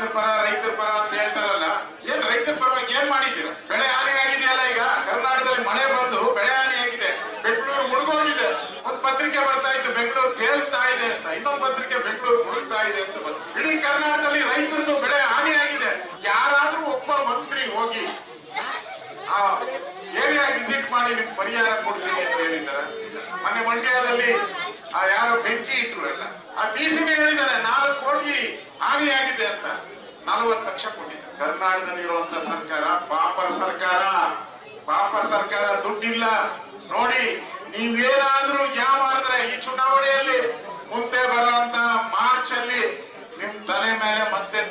ರೈತರ ಪರ ರೈತರ ಪರ ಅಂತ ಹೇಳ್ತಾರಲ್ಲ ಏನ್ ರೈತರ ಪರವಾಗಿ ಏನ್ ಮಾಡಿದ್ದೀರಾ ಬೆಳೆ ಹಾನಿ ಆಗಿದೆಯಲ್ಲ ಈಗ ಕರ್ನಾಟಕದಲ್ಲಿ ಮಳೆ ಬಂದು ಬೆಳೆ ಹಾನಿ ಆಗಿದೆ ಬೆಂಗಳೂರು ಮುಳುಗೋಗಿದೆ ಒಂದ್ ಪತ್ರಿಕೆ ಬರ್ತಾ ಇತ್ತು ಬೆಂಗಳೂರು ತೇಲ್ತಾ ಇದೆ ಅಂತ ಇನ್ನೊಂದ್ ಪತ್ರಿಕೆ ಬೆಂಗಳೂರು ಮುಳುಗ್ತಾ ಇದೆ ಅಂತ ಬಂತು ಇಡೀ ಕರ್ನಾಟಕದಲ್ಲಿ ರೈತರದ್ದು ಬೆಳೆ ಹಾನಿ ಆಗಿದೆ ಯಾರಾದ್ರೂ ಒಬ್ಬ ಮಂತ್ರಿ ಹೋಗಿ ಆ ಏರಿಯಾ ವಿಸಿಟ್ ಮಾಡಿ ನಿಮ್ ಪರಿಹಾರ ಕೊಡ್ತೀನಿ ಅಂತ ಹೇಳಿದ್ದಾರೆ ಮೊನ್ನೆ ಮಂಡ್ಯದಲ್ಲಿ ಆ ಯಾರೋ ಬೆಂಕಿ ಇಟ್ರು ಎಲ್ಲ ಆ ಡಿ ಸಿ ಹೇಳಿದ್ದಾರೆ ನಾಲ್ಕು ಕೋಟಿ ಹಾನಿಯಾಗಿದೆ ಅಂತ ನಲವತ್ತು ಲಕ್ಷ ಕೊಟ್ಟಿದ್ದಾರೆ ಕರ್ನಾಟಕದಲ್ಲಿರುವಂತ ಸರ್ಕಾರ ಪಾಪರ್ ಸರ್ಕಾರ ಪಾಪರ್ ಸರ್ಕಾರ ದುಡ್ಡಿಲ್ಲ ನೋಡಿ ನೀವೇನಾದ್ರೂ ಯಾವ ಮಾಡಿದ್ರೆ ಈ ಚುನಾವಣೆಯಲ್ಲಿ ಮುಂದೆ ಬರುವಂತ ಮಾರ್ಚ್ ಅಲ್ಲಿ ನಿಮ್ ತಲೆ ಮೇಲೆ ಮತ್ತೆ